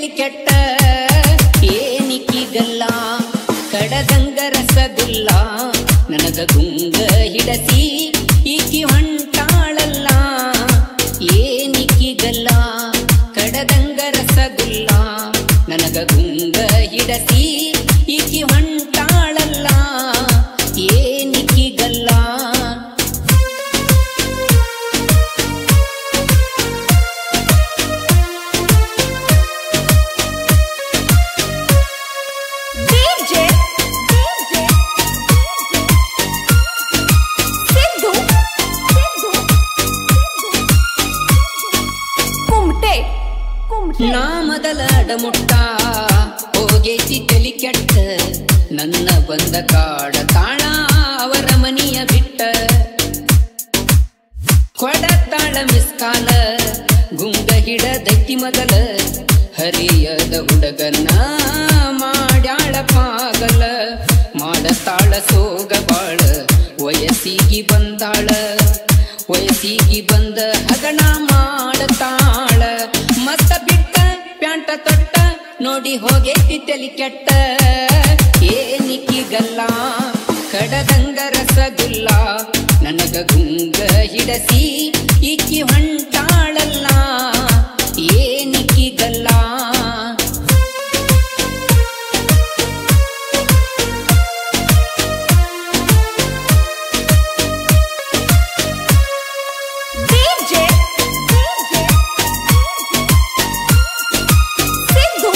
ತಲಿ ಕೆಟ್ಟ ಏನಿಕ್ಕಿಗಲ್ಲ ಕಡದಂಗ ರಸಗುಲ್ಲ ನನಗ ಗುಂಗ ಹಿಡಸಿ ಈಕಿ ಹೊಂಟಾಳಲ್ಲ ಏನಿಕ್ಕಿಗಲ್ಲ ಕಡದಂಗ ರಸಗುಲ್ಲ ನನಗ ಗುಂಗ ಹಿಡಸಿ ಈಕಿ ಹೊಂಟಾಳಲ್ಲ ಏನಿಕ್ಕಿಗಲ್ಲ DJ ಸಿದ್ದು ಕುಮಟೆ ಕುಮಟೆ ನಾ ಮೊದಲ ಅಡಮುಟ್ಟ ಹೋಗೇತಿ ತಲಿ ಕೆಟ್ಟ ನನ್ನ ಬಂದ ಕಾಡ ತಾಳ ಅವರ ಮನಿಯ ಬಿಟ್ಟ ಕೊಡತಾಳ ಮಿಸ್ಕಾಲ ಗುಂಗ ಹಿಡದೈತಿ ಮೊದಲ ಹರಿಯದ ಹುಡುಗನ್ನ ಮಾಡ್ಯಾಳ ಪಾಗಲ ಮಾಡತಾಳ ಸೋಗ ಬಾಳ ವಯಸ್ಸಿಗಿ ಬಂದಾಳ ವಯಸ್ಸಿಗಿ ಬಂದ ಹಗಣ ಮಾಡತಾಳ ಮತ್ತ ಬಿಟ್ಟ ಪ್ಯಾಂಟ ತೊಟ್ಟ ನೋಡಿ ಹೋಗೇತಿ ತಲಿ ಕೆಟ್ಟ ಏನಿಕ್ಕಿಗಲ್ಲ ಕಡದಂಗ ರಸಗುಲ್ಲ ನನಗ ಗುಂಗ ಹಿಡಸಿ ಈಕಿ ಹೊಂಟಾಳಲ್ಲ ಏನಿಕ್ಕಿಗಲ್ಲ DJ ಸಿದ್ದು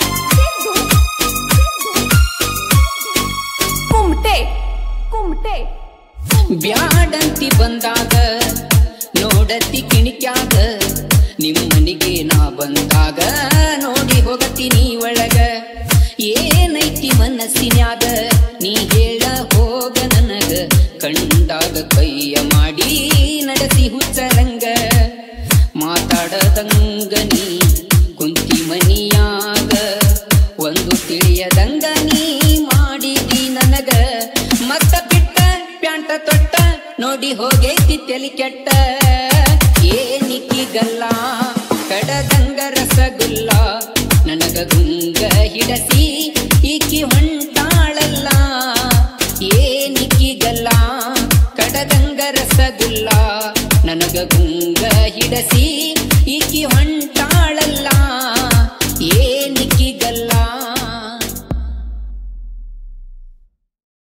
ಕುಮಟೆ ಕುಮಟೆ ಬ್ಯಾಡಂತಿ ಬಂದಾಗ ನೋಡತಿ ಕಿಣಿಕ್ಯಾಗ ನಿಮ್ಮನಿಗೆ ನಾ ಬಂದಾಗ ನೋಡಿ ಹೋಗತೀನಿ ಒಳಗ ಏನೈತಿ ಮನಸ್ಸಿನ್ಯಾಗ ನೀ ಹೇಳ ಹೋಗ ನನಗ ಕಂಡಾಗ ಕೈಯ ಮಾಡಿ ನಡೆಸಿ ಹುಚ್ಚರಂಗ ಮಾತಾಡದಂಗ ನೀ ಕುಂತಿ ಮನಿಯಾಗ ಒಂದು ತಿಳಿಯದಂಗ ನೀ ಮಾಡಿದಿ ನನಗ ಮತ್ತ ಬಿಟ್ಟ ಪ್ಯಾಂಟ ತೊಟ್ಟ ನೋಡಿ ಹೋಗೈತಿ ತಲಿ ಕೆಟ್ಟ ಏನಿಕ್ಕಿಗಲ್ಲ ಕಡದಂಗ ರಸಗುಲ್ಲ ನನಗ ಗುಂಗ ಹಿಡಸಿ ಈಕಿ ಹೊಂಟಾಳಲ್ಲ ಏನಿಕ್ಕಿಗಲ್ಲ ಕಡದಂಗ ರಸಗುಲ್ಲ ನನಗ ಗುಂಗ ಹಿಡಸಿ